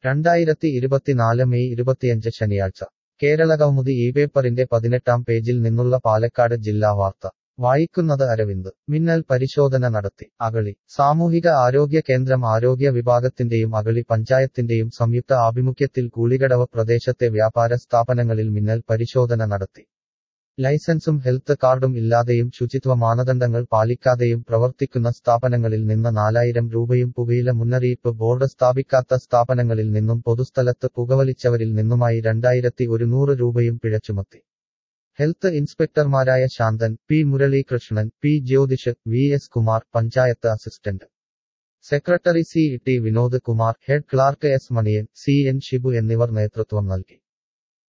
രണ്ടായിരത്തി ഇരുപത്തിനാല് മെയ് ഇരുപത്തിയഞ്ച് ശനിയാഴ്ച കേരളകൗമുദി ഈ പേപ്പറിന്റെ പതിനെട്ടാം പേജിൽ നിന്നുള്ള പാലക്കാട് ജില്ലാ വാർത്ത വായിക്കുന്നത് അരവിന്ദ് മിന്നൽ പരിശോധന നടത്തി അഗളി സാമൂഹിക ആരോഗ്യ കേന്ദ്രം ആരോഗ്യ വിഭാഗത്തിന്റെയും അഗളി പഞ്ചായത്തിന്റെയും സംയുക്ത ആഭിമുഖ്യത്തിൽ കൂളികടവ് പ്രദേശത്തെ വ്യാപാര സ്ഥാപനങ്ങളിൽ മിന്നൽ പരിശോധന നടത്തി ലൈസൻസും ഹെൽത്ത് കാർഡും ഇല്ലാതെയും ശുചിത്വ മാനദണ്ഡങ്ങൾ പാലിക്കാതെയും പ്രവർത്തിക്കുന്ന സ്ഥാപനങ്ങളിൽ നിന്ന് നാലായിരം രൂപയും പുകയില മുന്നറിയിപ്പ് ബോർഡ് സ്ഥാപിക്കാത്ത സ്ഥാപനങ്ങളിൽ നിന്നും പൊതുസ്ഥലത്ത് പുകവലിച്ചവരിൽ നിന്നുമായി രണ്ടായിരത്തി ഒരുന്നൂറ് രൂപയും പിഴ ചുമത്തി ഹെൽത്ത് ഇൻസ്പെക്ടർമാരായ Shanthan P Muralikrishnan P Jyothish V S Kumar panchayat assistant secretary C T Vinod Kumar head clerk S Maniyan C N Shibu എന്നിവർ നേതൃത്വം നൽകി